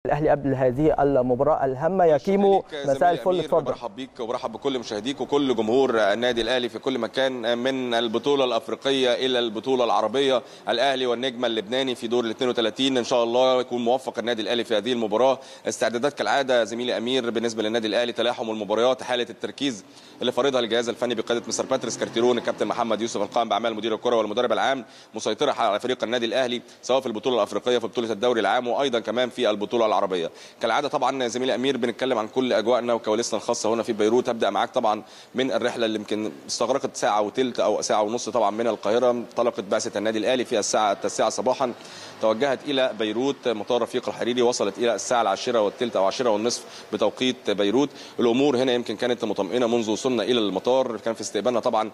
الاهلي قبل هذه المباراه الهامه يا كيمو مساء الفل اتفضل برحب بيك وبرحب بكل مشاهديك وكل جمهور النادي الاهلي في كل مكان من البطوله الافريقيه الى البطوله العربيه الاهلي والنجم اللبناني في دور ال 32 ان شاء الله يكون موفق النادي الاهلي في هذه المباراه استعدادات كالعاده زميلي امير بالنسبه للنادي الاهلي تلاحم المباريات حاله التركيز اللي فرضها الجهاز الفني بقياده مستر باتريس كارتيرون الكابتن محمد يوسف القائم باعمال مدير الكره والمدرب العام مسيطره على فريق النادي الاهلي سواء في البطوله الافريقيه في بطوله الدوري العام وايضا كمان في البطوله العربيه كالعاده طبعا زميلي امير بنتكلم عن كل اجواءنا وكواليسنا الخاصه هنا في بيروت هبدا معاك طبعا من الرحله اللي يمكن استغرقت ساعه وثلث او ساعه ونص طبعا من القاهره انطلقت بعثه النادي الاهلي في الساعه التاسعه صباحا توجهت الى بيروت مطار رفيق الحريري وصلت الى الساعه العاشره والثلث او عاشره والنصف بتوقيت بيروت الامور هنا يمكن كانت مطمئنه منذ وصولنا الى المطار كان في استقبالنا طبعا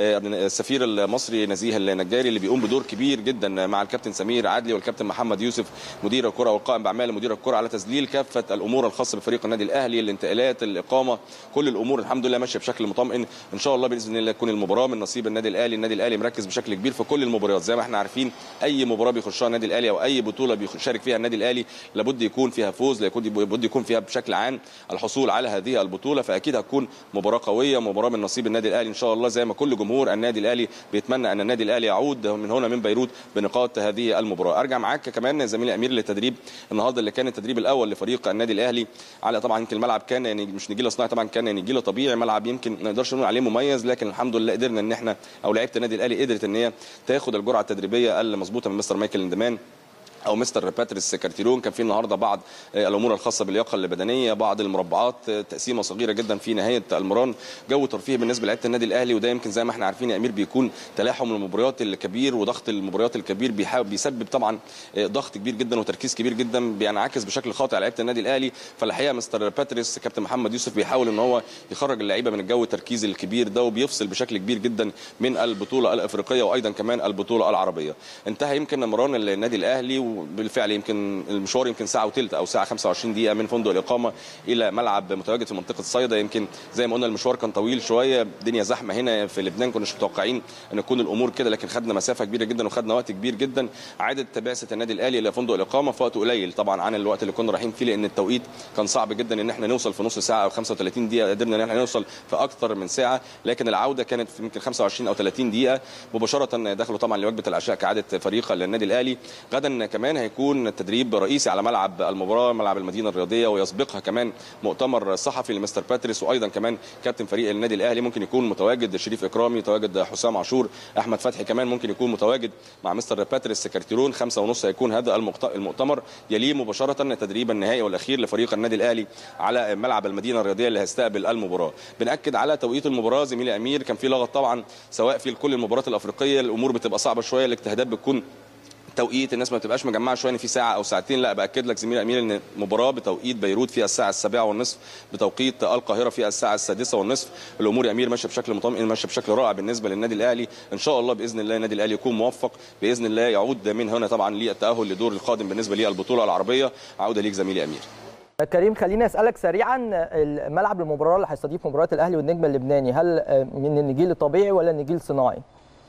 السفير المصري نزيه النجاري اللي بيقوم بدور كبير جدا مع الكابتن سمير عدلي والكابتن محمد يوسف مدير الكره والقائم باعمال مدير الكره على تذليل كافه الامور الخاصه بفريق النادي الاهلي الانتقالات الاقامه كل الامور الحمد لله ماشيه بشكل مطمئن ان شاء الله باذن الله تكون المباراه من نصيب النادي الاهلي النادي الاهلي مركز بشكل كبير في كل المباريات زي ما احنا عارفين اي مباراه بيخشها النادي الاهلي او اي بطوله بيشارك فيها النادي الاهلي لابد يكون فيها فوز لابد يكون فيها بشكل عام الحصول على هذه البطوله فاكيد هتكون مباراه قويه مباراه من نصيب النادي الاهلي ان شاء الله زي ما كل جمهور النادي الاهلي بيتمنى ان النادي الاهلي يعود من هنا من بيروت بنقاط هذه المباراه ارجع معاك كمان زميلي امير للتدريب النهارده اللي كان التدريب الاول لفريق النادي الاهلي على طبعا يمكن الملعب كان يعني مش نجيله صناعي طبعا كان نجيله طبيعي ملعب يمكن ما نقدرش نقول عليه مميز لكن الحمد لله قدرنا ان احنا او لعيبه النادي الاهلي قدرت ان هي تاخد الجرعه التدريبيه المظبوطه من مستر مايكل اندمان او مستر باتريس كارتيرون كان في النهارده بعض الامور الخاصه باللياقه البدنيه بعض المربعات تقسيمه صغيره جدا في نهايه المران جو ترفيه بالنسبه لعيبه النادي الاهلي وده يمكن زي ما احنا عارفين يا امير بيكون تلاحم المباريات الكبير وضغط المباريات الكبير بيحاول بيسبب طبعا ضغط كبير جدا وتركيز كبير جدا بينعكس بشكل خاطئ على لعيبه النادي الاهلي فالحقيقه مستر باتريس كابتن محمد يوسف بيحاول ان هو يخرج اللعيبه من الجو التركيز الكبير ده وبيفصل بشكل كبير جدا من البطوله الافريقيه وايضا كمان البطوله العربيه انتهى يمكن مران النادي الاهلي وبالفعل يمكن يمكن المشوار يمكن ساعه وثلث او ساعه 25 دقيقه من فندق الاقامه الى ملعب متواجد في منطقه صيدا يمكن زي ما قلنا المشوار كان طويل شويه الدنيا زحمه هنا في لبنان كنا مش متوقعين ان تكون الامور كده لكن خدنا مسافه كبيره جدا وخدنا وقت كبير جدا عادت بعثه النادي الاهلي الى فندق الاقامه في وقت قليل طبعا عن الوقت اللي كنا رايحين فيه لان التوقيت كان صعب جدا ان احنا نوصل في نص ساعه او 35 دقيقه قدرنا ان احنا نوصل في اكثر من ساعه لكن العوده كانت في يمكن 25 او 30 دقيقه مباشره دخلوا طبعا لوجبه العشاء كعاده فريق النادي الاهلي غدا كمان هيكون تدريب رئيسي على ملعب المباراه ملعب المدينه الرياضيه ويسبقها كمان مؤتمر صحفي لمستر باتريس وايضا كمان كابتن فريق النادي الاهلي ممكن يكون متواجد شريف اكرامي متواجد حسام عاشور احمد فتحي كمان ممكن يكون متواجد مع مستر باتريس كارتيرون خمسة ونص هيكون هذا المؤتمر يليه مباشره التدريب النهائي والاخير لفريق النادي الاهلي على ملعب المدينه الرياضيه اللي هيستقبل المباراه بناكد على توقيت المباراه زميلي امير كان في لغط طبعا سواء في كل المباريات الافريقيه الامور بتبقى صعبه شويه الاجتهادات بتكون توقيت الناس ما بتبقاش مجمعه شويه ان في ساعه او ساعتين لا باكد لك زميلي امير ان مباراه بتوقيت بيروت فيها الساعه السابعه والنصف بتوقيت القاهره فيها الساعه السادسه والنصف الامور يا امير ماشيه بشكل مطمئن ماشيه بشكل رائع بالنسبه للنادي الاهلي ان شاء الله باذن الله النادي الاهلي يكون موفق باذن الله يعود من هنا طبعا للتاهل لدور القادم بالنسبه للبطوله العربيه عوده ليك زميلي امير كريم خليني اسالك سريعا الملعب المباراه اللي هيستضيف مباراه الاهلي والنجم اللبناني هل من النجيل الطبيعي ولا النجيل صناعي؟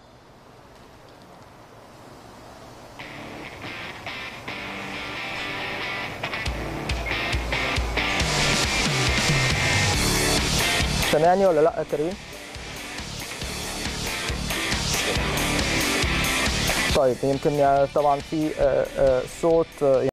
سامعني ولا لا يا كريم؟ طيب يمكن طبعا في صوت